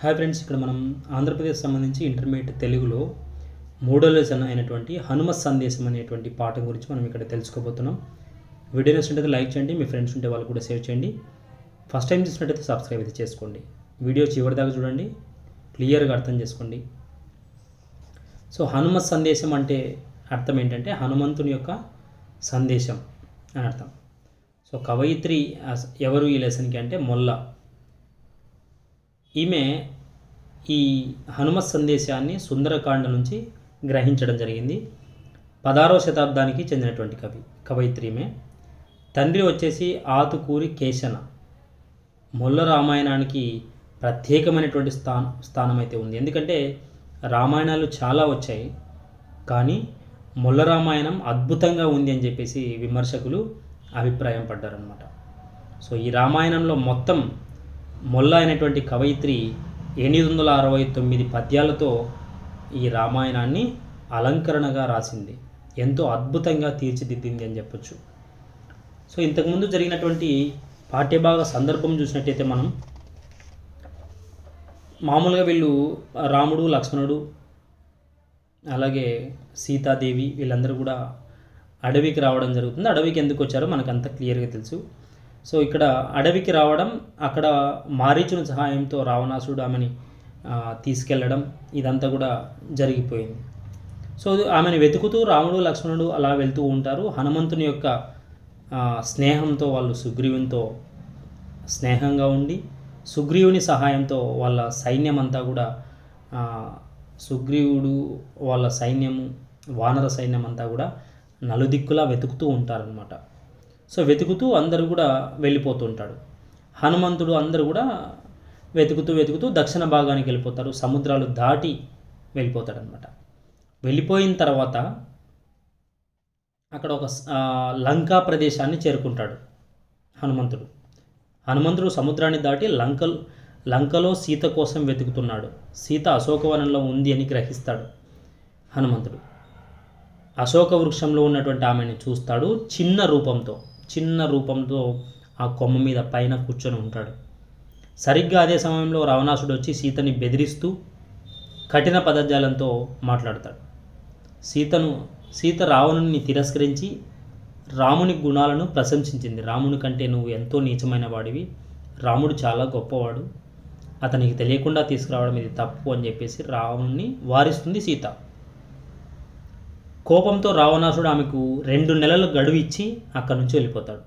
hi friends ఇక్కడ మనం ఆంధ్రప్రదేశ్ సంబంధించి ఇంటర్మీడియట్ తెలుగులో మూడో లెసన్ అయినటువంటి హనుమత్ సందేశం అనేటువంటి పాఠం గురించి మనం ఇక్కడ తెలుసుకోబోతున్నాం వీడియో నచ్చినట్లయితే లైక్ చేయండి మీ ఫ్రెండ్స్ ఉంటే వాళ్ళు కూడా షేర్ చేయండి ఫస్ట్ టైం చూసినట్టయితే సబ్స్క్రైబ్ అయితే చేసుకోండి వీడియో చివరి దాకా చూడండి క్లియర్గా అర్థం చేసుకోండి సో హనుమత్ సందేశం అంటే అర్థం ఏంటంటే హనుమంతుని యొక్క సందేశం అని అర్థం సో కవయిత్రి అస- ఎవరు ఈ లెసన్కి అంటే మొల్ల ఈమె ఈ హనుమత్ సందేశాన్ని సుందరకాండ నుంచి గ్రహించడం జరిగింది పదారో శతాబ్దానికి చెందినటువంటి కవి కవయిత్రి ఈమె తండ్రి వచ్చేసి ఆతుకూరి కేశన మొల్ల రామాయణానికి ప్రత్యేకమైనటువంటి స్థానం స్థానం అయితే ఉంది ఎందుకంటే రామాయణాలు చాలా వచ్చాయి కానీ మొల్ల రామాయణం అద్భుతంగా ఉంది అని చెప్పేసి విమర్శకులు అభిప్రాయం పడ్డారనమాట సో ఈ రామాయణంలో మొత్తం మొల్ల అయినటువంటి కవయిత్రి ఎనిమిది వందల అరవై తొమ్మిది పద్యాలతో ఈ రామాయణాన్ని అలంకరణగా రాసింది ఎంతో అద్భుతంగా తీర్చిదిద్దింది అని చెప్పొచ్చు సో ఇంతకుముందు జరిగినటువంటి పాఠ్యభాగ సందర్భం చూసినట్టయితే మనం మామూలుగా వీళ్ళు రాముడు లక్ష్మణుడు అలాగే సీతాదేవి వీళ్ళందరూ కూడా అడవికి రావడం జరుగుతుంది అడవికి ఎందుకు వచ్చారో మనకు అంత క్లియర్గా తెలుసు సో ఇక్కడ అడవికి రావడం అక్కడ మారీచుని సహాయంతో రావణాసుడు ఆమెని ఆ, తీసుకెళ్ళడం ఇదంతా కూడా జరిగిపోయింది సో ఆమెను వెతుకుతూ రాముడు లక్ష్మణుడు అలా వెళ్తూ ఉంటారు హనుమంతుని యొక్క ఆ, స్నేహంతో వాళ్ళు సుగ్రీవునితో స్నేహంగా ఉండి సుగ్రీవుని సహాయంతో వాళ్ళ సైన్యం అంతా కూడా ఆ, సుగ్రీవుడు వాళ్ళ సైన్యము వానర సైన్యం అంతా కూడా నలుదిక్కులా వెతుకుతూ ఉంటారనమాట సో వెతుకుతూ అందరూ కూడా వెళ్ళిపోతూ ఉంటాడు హనుమంతుడు అందరూ కూడా వెతుకుతూ వెతుకుతూ దక్షిణ భాగానికి వెళ్ళిపోతారు సముద్రాలు దాటి వెళ్ళిపోతాడనమాట వెళ్ళిపోయిన తర్వాత అక్కడ ఒక స- ఆ, లంకా ప్రదేశాన్ని చేరుకుంటాడు హనుమంతుడు హనుమంతుడు సముద్రాన్ని దాటి లంకల్ లంకలో సీత కోసం వెతుకుతున్నాడు సీత అశోకవనంలో ఉంది అని గ్రహిస్తాడు హనుమంతుడు అశోక వృక్షంలో ఉన్నటువంటి ఆమెను చూస్తాడు చిన్న రూపంతో చిన్న రూపంతో ఆ కొమ్మ మీద పైన కూర్చొని ఉంటాడు సరిగ్గా అదే సమయంలో రావణాసుడు వచ్చి సీతని బెదిరిస్తూ కఠిన పదజాలంతో మాట్లాడతాడు సీతను సీత రావణుని తిరస్కరించి రాముని గుణాలను ప్రశంసించింది రాముని కంటే నువ్వు ఎంతో నీచమైన వాడివి రాముడు చాలా గొప్పవాడు అతనికి తెలియకుండా తీసుకురావడం ఇది తప్పు అని చెప్పేసి రావణుని వారిస్తుంది సీత కోపంతో రావణాసుడు ఆమెకు రెండు నెలలు గడువు ఇచ్చి అక్కడి నుంచి వెళ్ళిపోతాడు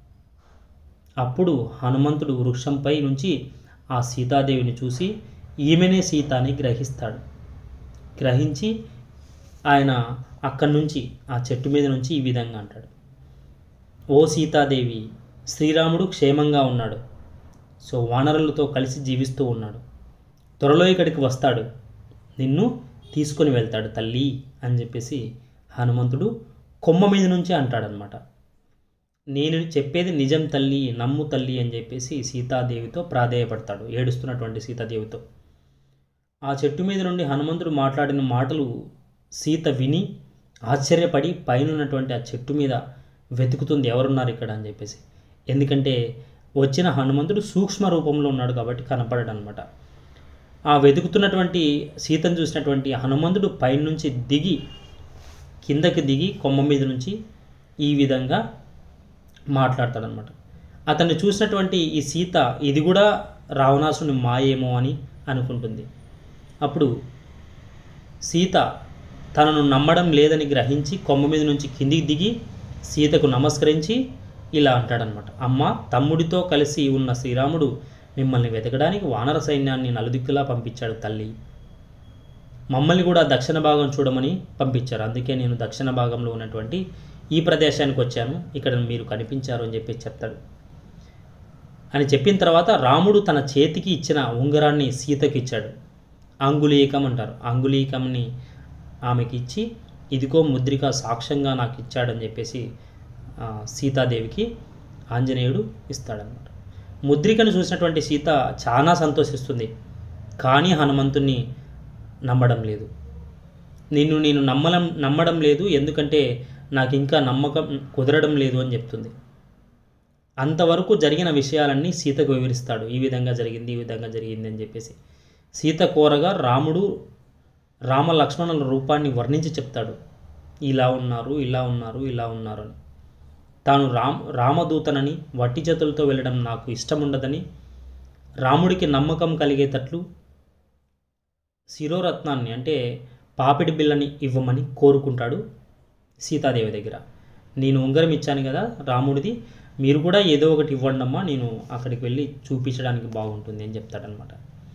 అప్పుడు హనుమంతుడు వృక్షంపై నుంచి ఆ సీతాదేవిని చూసి ఈమెనే సీత అని గ్రహిస్తాడు గ్రహించి ఆయన అక్కడి నుంచి ఆ చెట్టు మీద నుంచి ఈ విధంగా అంటాడు ఓ సీతాదేవి శ్రీరాముడు క్షేమంగా ఉన్నాడు సో వానరులతో కలిసి జీవిస్తూ ఉన్నాడు త్వరలో ఇక్కడికి వస్తాడు నిన్ను తీసుకొని వెళ్తాడు తల్లి అని చెప్పేసి హనుమంతుడు కొమ్మ మీద నుంచి అంటాడనమాట నేను చెప్పేది నిజం తల్లి నమ్ము తల్లి అని చెప్పేసి సీతాదేవితో ప్రాధేయపడతాడు ఏడుస్తున్నటువంటి సీతాదేవితో ఆ చెట్టు మీద నుండి హనుమంతుడు మాట్లాడిన మాటలు సీత విని ఆశ్చర్యపడి పైన ఉన్నటువంటి ఆ చెట్టు మీద వెతుకుతుంది ఎవరున్నారు ఇక్కడ అని చెప్పేసి ఎందుకంటే వచ్చిన హనుమంతుడు సూక్ష్మ రూపంలో ఉన్నాడు కాబట్టి కనపడడు అనమాట ఆ వెతుకుతున్నటువంటి సీతను చూసినటువంటి హనుమంతుడు పైనుంచి దిగి కిందకి దిగి కొమ్మ మీద నుంచి ఈ విధంగా మాట్లాడతాడనమాట అతన్ని చూసినటువంటి ఈ సీత ఇది కూడా రావణాసుని మాయేమో అని అనుకుంటుంది అప్పుడు సీత తనను నమ్మడం లేదని గ్రహించి కొమ్మ మీద నుంచి కిందికి దిగి సీతకు నమస్కరించి ఇలా అంటాడనమాట అమ్మ తమ్ముడితో కలిసి ఉన్న శ్రీరాముడు మిమ్మల్ని వెతకడానికి వానర సైన్యాన్ని నలుదిక్కులా పంపించాడు తల్లి మమ్మల్ని కూడా దక్షిణ భాగం చూడమని పంపించారు అందుకే నేను దక్షిణ భాగంలో ఉన్నటువంటి ఈ ప్రదేశానికి వచ్చాను ఇక్కడ మీరు కనిపించారు అని చెప్పి చెప్తాడు అని చెప్పిన తర్వాత రాముడు తన చేతికి ఇచ్చిన ఉంగరాన్ని సీతకి ఇచ్చాడు అంగుళీకం అంటారు అంగుళీకంని ఆమెకి ఇచ్చి ఇదిగో ముద్రిక సాక్ష్యంగా నాకు ఇచ్చాడని చెప్పేసి ఆ, సీతాదేవికి ఆంజనేయుడు ఇస్తాడనమాట ముద్రికను చూసినటువంటి సీత చాలా సంతోషిస్తుంది కానీ హనుమంతుణ్ణి నమ్మడం లేదు నిన్ను నేను నమ్మడం నమ్మడం లేదు ఎందుకంటే నాకు ఇంకా నమ్మకం కుదరడం లేదు అని చెప్తుంది అంతవరకు జరిగిన విషయాలన్నీ సీతకు వివరిస్తాడు ఈ విధంగా జరిగింది ఈ విధంగా జరిగింది అని చెప్పేసి సీత కోరగా రాముడు రామ లక్ష్మణుల రూపాన్ని వర్ణించి చెప్తాడు ఇలా ఉన్నారు ఇలా ఉన్నారు ఇలా ఉన్నారు అని తాను రామ్ రామదూతనని వట్టి చేతులతో వెళ్ళడం నాకు ఇష్టం ఉండదని రాముడికి నమ్మకం కలిగేటట్లు శిరోరత్నాన్ని అంటే పాపిడి బిల్లని ఇవ్వమని కోరుకుంటాడు సీతాదేవి దగ్గర నేను ఉంగరం ఇచ్చాను కదా రాముడిది మీరు కూడా ఏదో ఒకటి ఇవ్వండి అమ్మా నేను అక్కడికి వెళ్ళి చూపించడానికి బాగుంటుంది అని చెప్తాడనమాట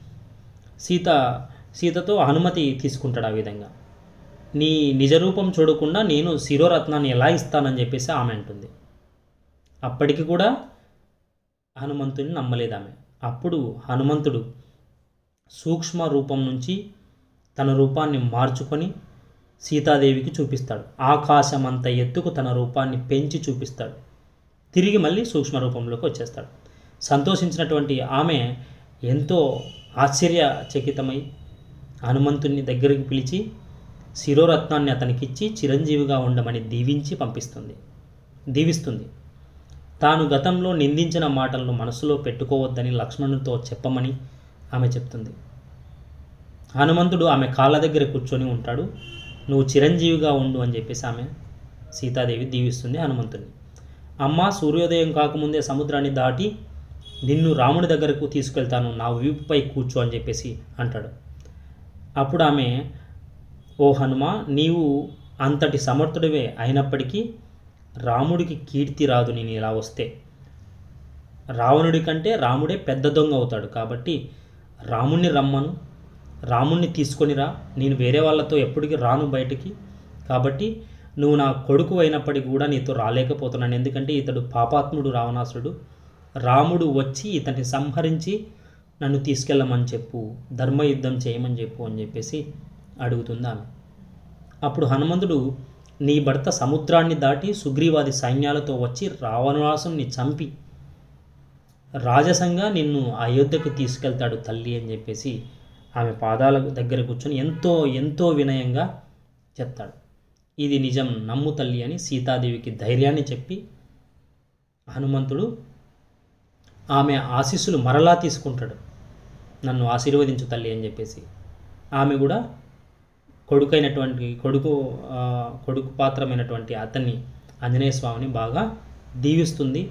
సీత సీతతో అనుమతి తీసుకుంటాడు ఆ విధంగా నీ నిజ రూపం చూడకుండా నేను శిరోరత్నాన్ని ఎలా ఇస్తానని చెప్పేసి ఆమె అంటుంది అప్పటికి కూడా హనుమంతుని నమ్మలేదు ఆమె అప్పుడు హనుమంతుడు సూక్ష్మ రూపం నుంచి తన రూపాన్ని మార్చుకొని సీతాదేవికి చూపిస్తాడు ఆకాశం అంత ఎత్తుకు తన రూపాన్ని పెంచి చూపిస్తాడు తిరిగి మళ్ళీ సూక్ష్మ రూపంలోకి వచ్చేస్తాడు సంతోషించినటువంటి ఆమె ఎంతో ఆశ్చర్యచకితమై హనుమంతుని దగ్గరికి పిలిచి శిరోరత్నాన్ని అతనికిచ్చి చిరంజీవిగా ఉండమని దీవించి పంపిస్తుంది దీవిస్తుంది తాను గతంలో నిందించిన మాటలను మనసులో పెట్టుకోవద్దని లక్ష్మణుడితో చెప్పమని ఆమె చెప్తుంది హనుమంతుడు ఆమె కాళ్ళ దగ్గర కూర్చొని ఉంటాడు నువ్వు చిరంజీవిగా ఉండు అని చెప్పేసి ఆమె సీతాదేవి దీవిస్తుంది హనుమంతుడిని అమ్మ సూర్యోదయం కాకముందే సముద్రాన్ని దాటి నిన్ను రాముడి దగ్గరకు తీసుకెళ్తాను నా వీపుపై కూర్చో అని చెప్పేసి అంటాడు అప్పుడు ఆమె ఓ హనుమ నీవు అంతటి సమర్థుడివే అయినప్పటికీ రాముడికి కీర్తి రాదు నేను ఇలా వస్తే రావణుడి కంటే రాముడే పెద్ద దొంగ అవుతాడు కాబట్టి రాముణ్ణి రమ్మను రాముణ్ణి తీసుకొని రా నేను వేరే వాళ్ళతో ఎప్పటికీ రాను బయటికి కాబట్టి నువ్వు నా కొడుకు అయినప్పటికీ కూడా నీతో రాలేకపోతున్నాను ఎందుకంటే ఇతడు పాపాత్ముడు రావణాసురుడు రాముడు వచ్చి ఇతన్ని సంహరించి నన్ను తీసుకెళ్ళమని చెప్పు ధర్మయుద్ధం చేయమని చెప్పు అని చెప్పేసి అడుగుతుంది ఆమె అప్పుడు హనుమంతుడు నీ భర్త సముద్రాన్ని దాటి సుగ్రీవాది సైన్యాలతో వచ్చి రావణాసుని చంపి రాజసంగా నిన్ను అయోధ్యకు తీసుకెళ్తాడు తల్లి అని చెప్పేసి ఆమె పాదాల దగ్గర కూర్చొని ఎంతో ఎంతో వినయంగా చెప్తాడు ఇది నిజం నమ్ము తల్లి అని సీతాదేవికి ధైర్యాన్ని చెప్పి హనుమంతుడు ఆమె ఆశీస్సులు మరలా తీసుకుంటాడు నన్ను ఆశీర్వదించు తల్లి అని చెప్పేసి ఆమె కూడా కొడుకైనటువంటి కొడుకు ఆ, కొడుకు పాత్రమైనటువంటి అతన్ని ఆంజనేయ స్వామిని బాగా దీవిస్తుంది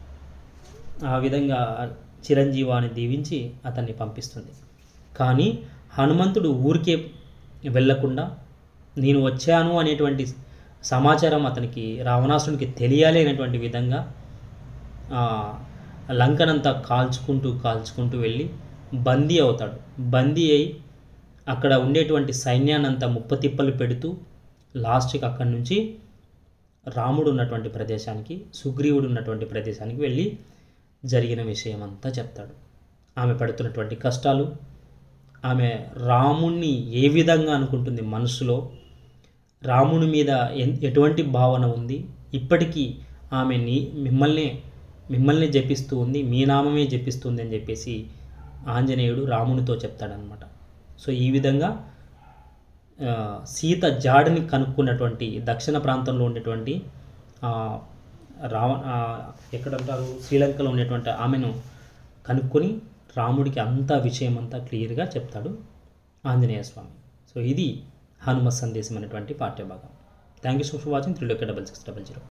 ఆ విధంగా చిరంజీవాని దీవించి అతన్ని పంపిస్తుంది కానీ హనుమంతుడు ఊరికే వెళ్ళకుండా నేను వచ్చాను అనేటువంటి సమాచారం అతనికి రావణాసునికి తెలియాలి అనేటువంటి విధంగా ఆ, లంకనంతా కాల్చుకుంటూ కాల్చుకుంటూ వెళ్ళి బందీ అవుతాడు బందీ అయి అక్కడ ఉండేటువంటి సైన్యాన్నంతా ముప్పతిప్పలు పెడుతూ లాస్ట్కి అక్కడి నుంచి రాముడు ఉన్నటువంటి ప్రదేశానికి సుగ్రీవుడు ఉన్నటువంటి ప్రదేశానికి వెళ్ళి జరిగిన విషయం అంతా చెప్తాడు ఆమె పడుతున్నటువంటి కష్టాలు ఆమె రాముణ్ణి ఏ విధంగా అనుకుంటుంది మనసులో రాముని మీద ఎన్- ఎటువంటి భావన ఉంది ఇప్పటికీ ఆమె నీ మిమ్మల్ని మిమ్మల్ని జపిస్తూ ఉంది మీ నామమే జపిస్తుంది అని చెప్పేసి ఆంజనేయుడు రామునితో చెప్తాడనమాట సో ఈ విధంగా ఆ, సీత జాడని కనుక్కున్నటువంటి దక్షిణ ప్రాంతంలో ఉండేటువంటి ఆ, రావ ఆ, ఎక్కడంటారు శ్రీలంకలో ఉండేటువంటి ఆమెను కనుక్కొని రాముడికి అంతా విషయం అంతా క్లియర్గా చెప్తాడు ఆంజనేయ స్వామి సో ఇది హనుమ సందేశం అనేటువంటి పాఠ్యభాగం thank you so much for watching three double six double zero